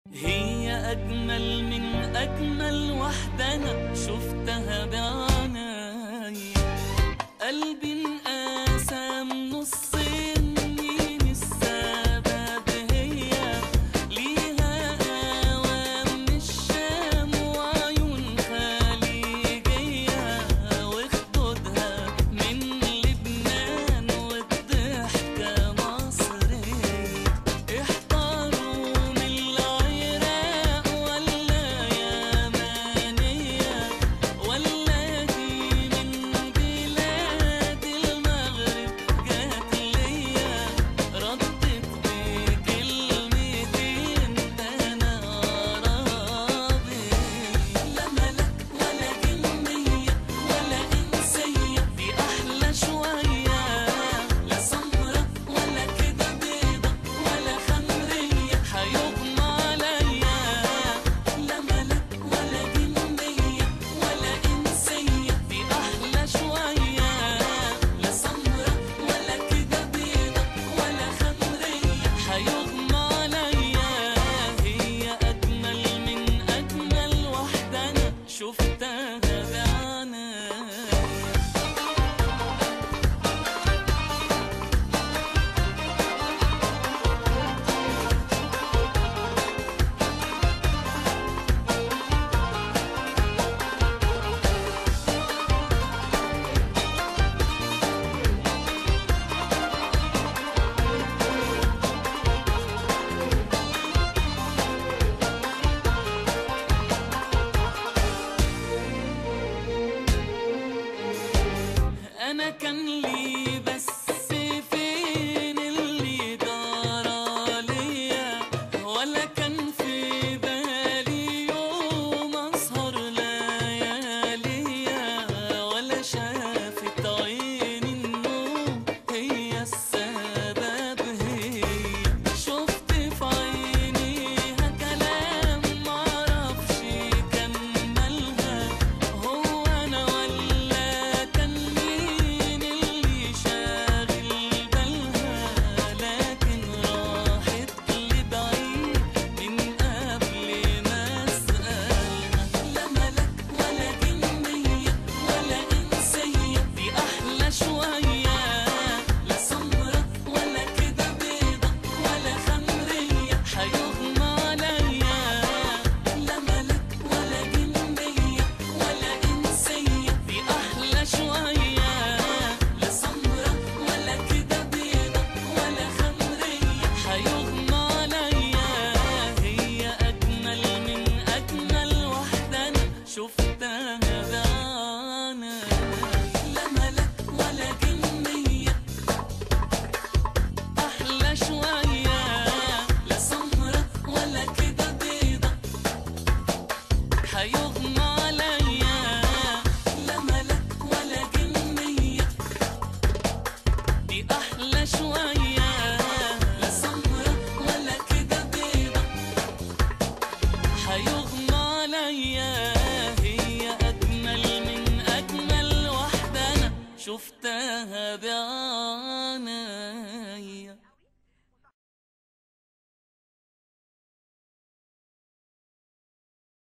هي أجمل من أجمل واحدة أنا شفتها بعيني قلبي انقسم نصين مين السبب هي ليها أوام من الشام وعيون خليجية وخدودها من لبنان والضحكة مصرية احتاروا من العراق ولا يمانية ولا دي من بلاد المغرب جات ليا ردت بكلمتين انا عربي لا ملك ولا جنية ولا انسية دي احلى شوية لا سمرة ولا كده بيضة ولا خمرية حيغمى عليا لا ملك ولا جنية ولا انسية دي احلى شوية لا سمرة ولا كده بيضة ولا خمرية حيغمى عليا هي اجمل من اجمل واحدة انا شفتها بعيني انا كان لي بس فين اللي جرى ليا ولا كان في بالي يوم اسهر لياليا ولا شافت عيني النوم هي السبب هي شفت في عينيها كلام معرفش كملها هو انا ولا كان مين اللي شاغل بالها لكن راحت لبعيد من قبل ما اسالها لا ملك ولا جنيه ولا انسيه دي احلى شويه لا سمره ولا كده بيضه ولا خمريه حيغمى عليا لا ملك ولا جنيه ولا انسيه دي احلى شويه لا سمره ولا كده بيضه ولا خمريه حيغمى عليا هي اجمل من اجمل واحده انا شفتها بعيني لا ملك ولا جنيه احلى شويه لا سمره ولا كده بيضه حيغمى عليا لا ملك ولا جنيه دي احلى شويه لا سمره ولا كده بيضه حيغمى عليا هي اجمل من اجمل واحده انا شفتها بعيني